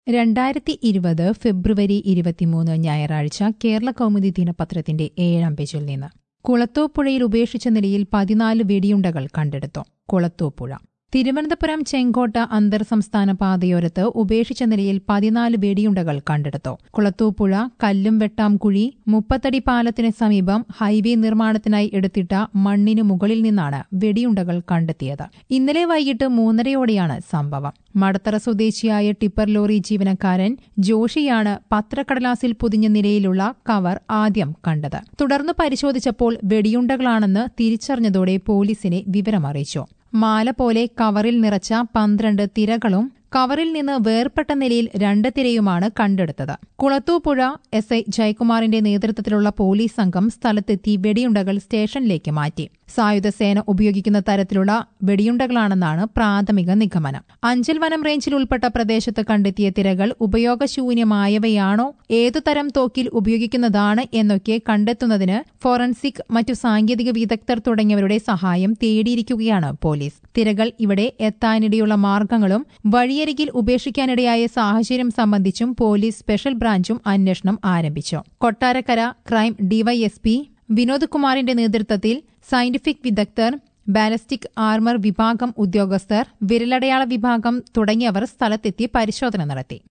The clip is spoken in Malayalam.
രണ്ടായിരത്തി ഇരുപത് ഫെബ്രുവരി ഇരുപത്തിമൂന്ന് ഞായറാഴ്ച കേരള കൗമുദി ദിനപത്രത്തിന്റെ ഏഴാം പേജിൽ നിന്ന് കുളത്തൂപ്പുഴയിൽ ഉപേക്ഷിച്ച നിലയിൽ പതിനാല് വെടിയുണ്ടകൾ കണ്ടെടുത്തു കുളത്തൂപ്പുഴ തിരുവനന്തപുരം ചെങ്കോട്ട അന്തർ സംസ്ഥാന പാതയോരത്ത് ഉപേക്ഷിച്ച നിലയിൽ പതിനാല് വെടിയുണ്ടകൾ കണ്ടെടുത്തു കുളത്തൂപ്പുഴ കല്ലും വെട്ടാംകുഴി മുപ്പത്തടി പാലത്തിന് സമീപം ഹൈവേ നിർമ്മാണത്തിനായി എടുത്തിട്ട മണ്ണിനു മുകളിൽ നിന്നാണ് വെടിയുണ്ടകൾ കണ്ടെത്തിയത് ഇന്നലെ വൈകിട്ട് മൂന്നരയോടെയാണ് സംഭവം മടത്തറ സ്വദേശിയായ ടിപ്പർ ലോറി ജീവനക്കാരൻ ജോഷിയാണ് പത്രക്കടലാസിൽ പൊതിഞ്ഞ നിലയിലുള്ള കവർ ആദ്യം കണ്ടത് തുടർന്ന് പരിശോധിച്ചപ്പോൾ വെടിയുണ്ടകളാണെന്ന് തിരിച്ചറിഞ്ഞതോടെ പോലീസിനെ വിവരമറിയിച്ചു മാല പോലെ കവറിൽ നിറച്ച പന്ത്രണ്ട് തിരകളും കവറിൽ നിന്ന് വേർപെട്ട നിലയിൽ രണ്ട് തിരയുമാണ് കണ്ടെടുത്തത് കുളത്തൂപ്പുഴ എസ് ഐ ജയകുമാറിന്റെ നേതൃത്വത്തിലുള്ള പോലീസ് സംഘം സ്ഥലത്തെത്തി വെടിയുണ്ടകൾ സ്റ്റേഷനിലേക്ക് മാറ്റി സായുധ സേന ഉപയോഗിക്കുന്ന തരത്തിലുള്ള വെടിയുണ്ടകളാണെന്നാണ് പ്രാഥമിക നിഗമനം അഞ്ചൽ വനം റേഞ്ചിൽ ഉൾപ്പെട്ട പ്രദേശത്ത് കണ്ടെത്തിയ തിരകൾ ഉപയോഗശൂന്യമായവയാണോ ഏതുതരം തോക്കിൽ ഉപയോഗിക്കുന്നതാണ് എന്നൊക്കെ കണ്ടെത്തുന്നതിന് ഫോറൻസിക് മറ്റു സാങ്കേതിക വിദഗ്ധർ തുടങ്ങിയവരുടെ സഹായം തേടിയിരിക്കുകയാണ് പോലീസ് തിരകൾ ഇവിടെ എത്താനിടയുള്ള മാർഗങ്ങളും വഴിയരികിൽ ഉപേക്ഷിക്കാനിടയായ സാഹചര്യം സംബന്ധിച്ചും പോലീസ് സ്പെഷ്യൽ ബ്രാഞ്ചും അന്വേഷണം ആരംഭിച്ചു കൊട്ടാരക്കര ക്രൈം ഡിവൈഎസ്പി വിനോദ് കുമാറിന്റെ നേതൃത്വത്തിൽ സയന്റിഫിക് വിദഗ്ധർ ബാലസ്റ്റിക് ആർമർ വിഭാഗം ഉദ്യോഗസ്ഥർ വിരലടയാള വിഭാഗം തുടങ്ങിയവർ സ്ഥലത്തെത്തി പരിശോധന നടത്തി